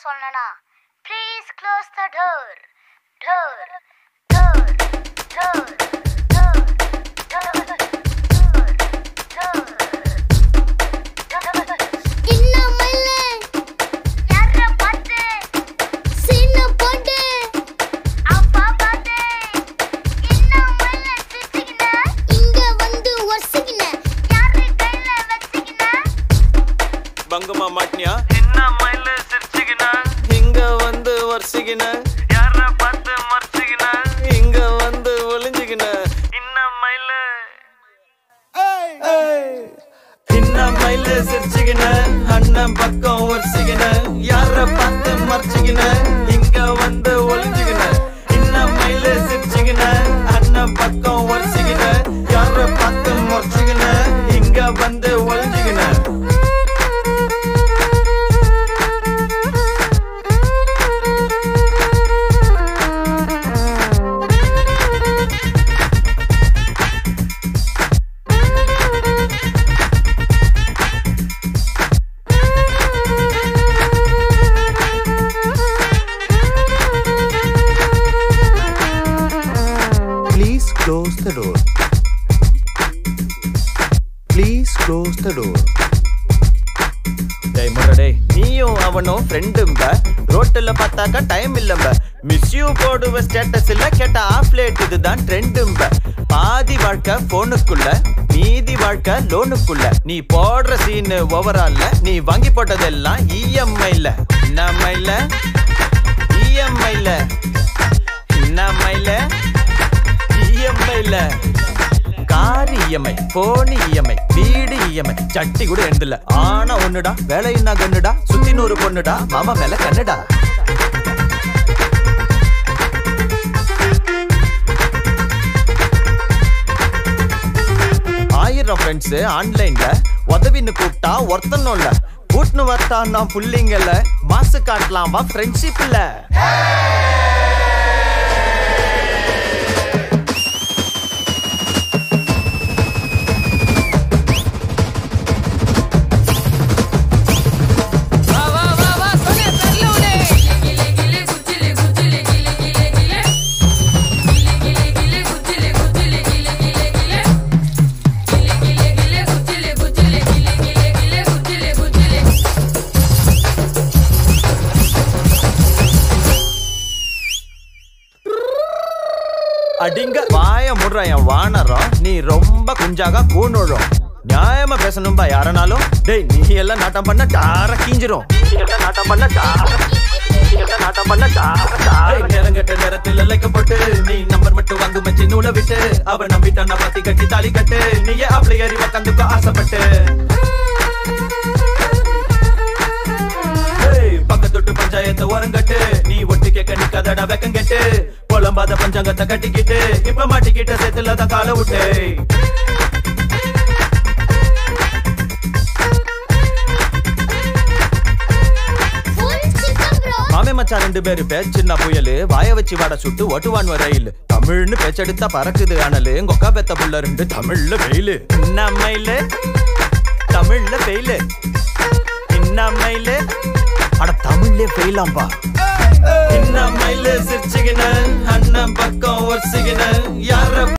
சொல்லனா please close the door door door door door இன்னமல்ல யார பார்த்து சின்ன பொண்ணு அப்பா பார்த்து இன்னும் மல்ல சிரிச்சுக்கின இங்க வந்து ஒசிக்கின யாரு கையில வச்சுக்கின பங்கமா மாட்டினியா என்ன மயில சிரிச்சுக்கின இங்க வந்து வரிசைக்கின யார பார்த்து மறைச்சுக்கின இங்க வந்து ஒளிஞ்சுக்கின என்ன மயில இன்ன மயில சிரிச்சுக்கின அண்ணன் பக்கம் வரிசைக்கின யார பார்த்து மறைச்சுக்கின இங்க வந்து ஒளிஞ்சுக்கின இன்ன மயில சிரிச்சுக்கின அண்ணன் பக்கம் வரிசைக்கின யார பார்த்து மறைச்சுக்கின இங்க வந்து ஒளிஞ்சுக்கின Please close the door. Please close the door. டேய் முறை டேய் நீயும் அவனும் ஃப்ரெண்டும்ப ரோட்டுல பார்த்தாக்கா டைம் இல்லம்ப மிஸ் யூ போடுவ ஸ்டேட்டஸ் இல்ல கேட்ட ஆஃப் லேட் இதுதான் ட்ரெண்டும்ப பாதி வாழ்க்கை போனுக்குள்ள மீதி வாழ்க்கை லோனுக்குள்ள நீ போடுற சீனு ஓவரால்ல நீ வாங்கி போட்டதெல்லாம் இஎம்ஐல என்னம்மைல இஎம்ஐல என்னம்மைல இஎம்ஐல கார் இஎம்ஐ போனி இஎம்ஐ வீடு இஎம்ஐ சட்டி கூட எழுந்தல ஆனா ஒண்ணுடா வேலையின்னா கண்ணுடா சுத்தி நூறு பொண்ணுடா மாமா மேல கண்ணுடா ஆயிரம் ஃப்ரெண்ட்ஸ் ஆன்லைன்ல உதவின்னு கூப்பிட்டா ஒருத்தனும் இல்ல கூட்டுன்னு வரட்டா நான் புள்ளிங்கல மாசு காட்டலாம் வா ஃப்ரெண்ட்ஷிப் இல்ல வா வா வா வா சொன்னே தரல உடே கிலே கிலே குச்சிலே குச்சிலே கிலே கிலே கிலே கிலே கிலே கிலே குச்சிலே குச்சிலே கிலே கிலே கிலே கிலே கிலே கிலே குச்சிலே குச்சிலே கிலே கிலே கிலே குச்சிலே குச்சிலே அடிங்க வாய முடுற என் வானரம் நீ ரொம்ப குஞ்சாக கூணுழும் நியாயமா பேசணும்பா யாரனாலும் டேய் நீ எல்லாம் நாட்டம் பண்ண டார கீஞ்சிரும் நீ எல்லாம் நாட்டம் பண்ண டார நீ எல்லாம் நாட்டம் பண்ண டார டார நேரங்கட்ட நேரத்தில் லைக்கப்பட்டு நீ நம்பர் மட்டும் வாங்கு மச்சி நூலை விட்டு அவ நம்பிட்டான பாத்தி கட்டி தாலி கட்டு நீயே அப்படி ஏறி உக்காந்துக்கோ ஆசைப்பட்டு ஏய், பக்கத்தொட்டு பஞ்சாயத்து ஓரங்கட்டு நீ ஒட்டு கேட்க நிக்காதடா வெக்கங்கெட்டு புலம்பாத பஞ்சாங்கத்தை கட்டிக்கிட்டு இப்ப மாட்டிக்கிட்ட சேத்துல தான் காலை விட்டு ஃபுல் சிக்கன் ப்ரோ மாமே மச்சான் ரெண்டு பேரு பேர் சின்ன புயலு வாய வச்சு வாட சுட்டு ஓட்டுவான் ரயில் தமிழ்னு பேச்செடுத்தா பறக்குது அனலு கொக்கா பெத்த புள்ள ரெண்டு தமிழ்ல வெயிலு இன்னமையில தமிழ்ல வெயிலு இன்னமையில அட தமிழ்ல வெயிலாம்பா இன்னமையில சிரிச்சுக்கின அண்ணன் பக்கம் ஒரிச்சுக்கின யார